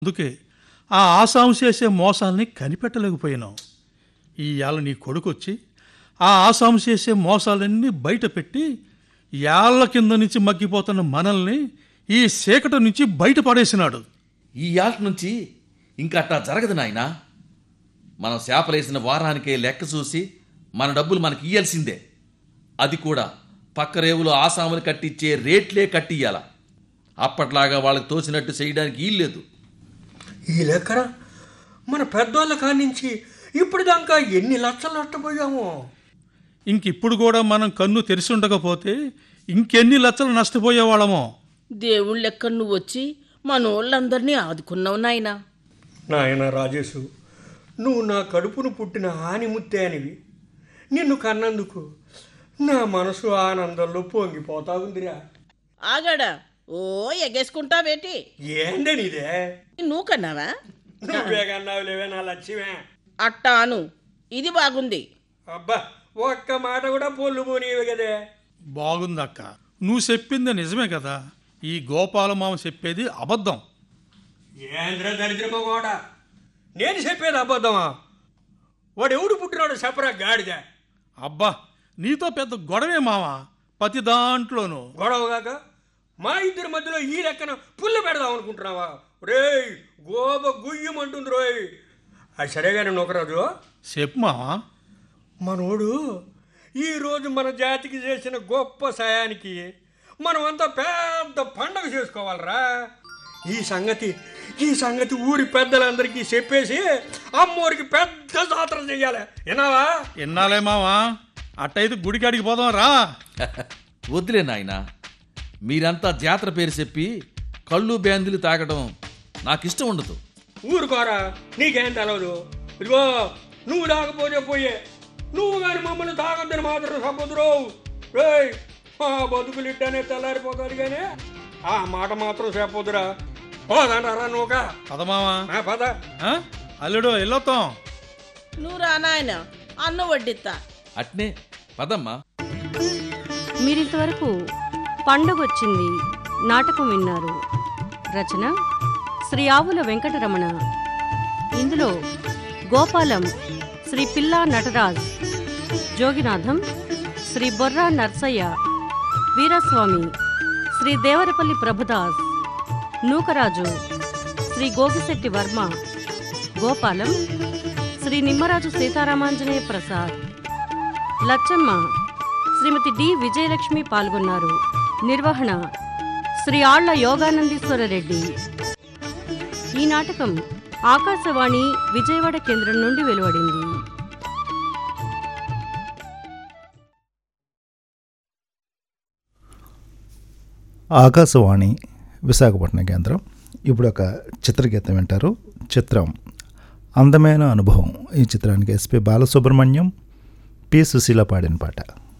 అందుకే ఆ ఆసాము చేసే మోసాల్ని కనిపెట్టలేకపోయినాం ఇవాళ నీ కొడుకొచ్చి ఆ ఆసాము చేసే మోసాలన్నీ బయట పెట్టి యాళ్ళ కింద నుంచి మగ్గిపోతున్న మనల్ని ఈ చీకటి నుంచి బయట పడేసినాడు ఈ యాట నుంచి ఇంకా అట్టా జరగదు నాయనా మనం శాపలేసిన వారానికే లెక్క చూసి మన డబ్బులు మనకి ఇయ్యాల్సిందే అది కూడా పక్క రేవులో ఆసాములు కట్టించే రేట్లే కట్టియ్యాల అప్పట్లాగా వాళ్ళకి తోచినట్టు చేయడానికి వీల్లేదు ఈ లెక్కన మన పెద్దోళ్ళ కానించి ఇప్పుడు దాకా ఎన్ని లక్షలు నష్టపోయామో ఇంకిప్పుడు కూడా మనం కన్ను తెరిచి ఉండకపోతే ఇంకెన్ని లక్షలు నష్టపోయేవాళ్ళమో దేవుళ్ళ లెక్క నువ్వు వచ్చి మనోళ్ళందరినీ ఆదుకున్నావు నాయనా నాయన రాజేశు నువ్వు నా కడుపును పుట్టిన ఆనిముత్తే అనివి నిన్ను కన్నందుకు నా మనసు ఆనందంలో పొంగిపోతా ఉందిరా ఆగాడా ఓ ఎగేసుకుంటావేటి ఏందని ఇదే నువ్వు కన్నావా నువ్వే కన్నావు లేవే నా లక్ష్యమే అట్టాను ఇది బాగుంది అబ్బా ఒక్క మాట కూడా పొల్లు పోనీవి కదే బాగుందక్క నువ్వు చెప్పింది నిజమే కదా ఈ గోపాలమామ చెప్పేది అబద్ధం ఏంద్ర దరిద్రమ కూడా నేను చెప్పేది అబద్ధమా వాడు ఎవడు పుట్టినాడు చెప్పరా గాడిద అబ్బా నీతో పెద్ద గొడవే మావా ప్రతి దాంట్లోనూ గొడవగాక మా ఇద్దరి మధ్యలో ఈ లెక్కన పుల్ల పెడదాం అనుకుంటున్నావా రేయ్ గోబ గుయ్యమంటుంది రోయ్ అది సరేగానే నొకరాజు చెప్పు మావా మనోడు ఈరోజు మన జాతికి చేసిన గొప్ప సాయానికి మనమంతా పెద్ద పండగ చేసుకోవాలరా ఈ సంగతి ఈ సంగతి ఊరి పెద్దలందరికీ చెప్పేసి అమ్మోరికి పెద్ద జాతర చెయ్యాలి విన్నావా ఎన్నాలే మావా అట్టయితే గుడికాడికి పోదాం రా వద్దులే నాయనా మీరంతా జాతర పేరు చెప్పి కళ్ళు బ్యాందులు తాగడం నాకిష్టం ఉండదు ఊరుకోరా నీకేం తెలవదు ఇదిగో నువ్వు తాగపోతే పోయే నువ్వు కానీ మమ్మల్ని తాగొద్దని మాత్రం సముద్రం రేయ్ మా బతుకులు ఇట్టనే తెల్లారిపోతుంది కానీ ఆ మాట మాత్రం చెప్పొద్దురా పోదంటారా నువ్వుక పద మావా నా పద ఆ? అల్లుడు వెళ్ళొత్తాం నువ్వు రా నాయన అన్ను వడ్డిత్తా అట్నే పదమ్మా మీరింతవరకు పండుగొచ్చింది నాటకం విన్నారు రచన శ్రీ ఆవుల వెంకటరమణ ఇందులో గోపాలం శ్రీ పిల్లా నటరాజ్ జోగినాథం శ్రీ బొర్రా నర్సయ్య వీరస్వామి శ్రీ దేవరపల్లి ప్రభుదాస్ నూకరాజు శ్రీ గోగిశెట్టి వర్మ గోపాలం శ్రీ నిమ్మరాజు సీతారామాంజనేయ ప్రసాద్ లచ్చమ్మ శ్రీమతి డి విజయలక్ష్మి పాల్గొన్నారు నిర్వహణ శ్రీ ఆళ్ల యోగానందీశ్వర రెడ్డి ఈ నాటకం ఆకాశవాణి విజయవాడ కేంద్రం నుండి వెలువడింది ఆకాశవాణి విశాఖపట్నం కేంద్రం ఇప్పుడు ఒక చిత్రగీతం వింటారు చిత్రం అందమైన అనుభవం ఈ చిత్రానికి ఎస్పి బాలసుబ్రహ్మణ్యం పి సుశీల పాడిన పాట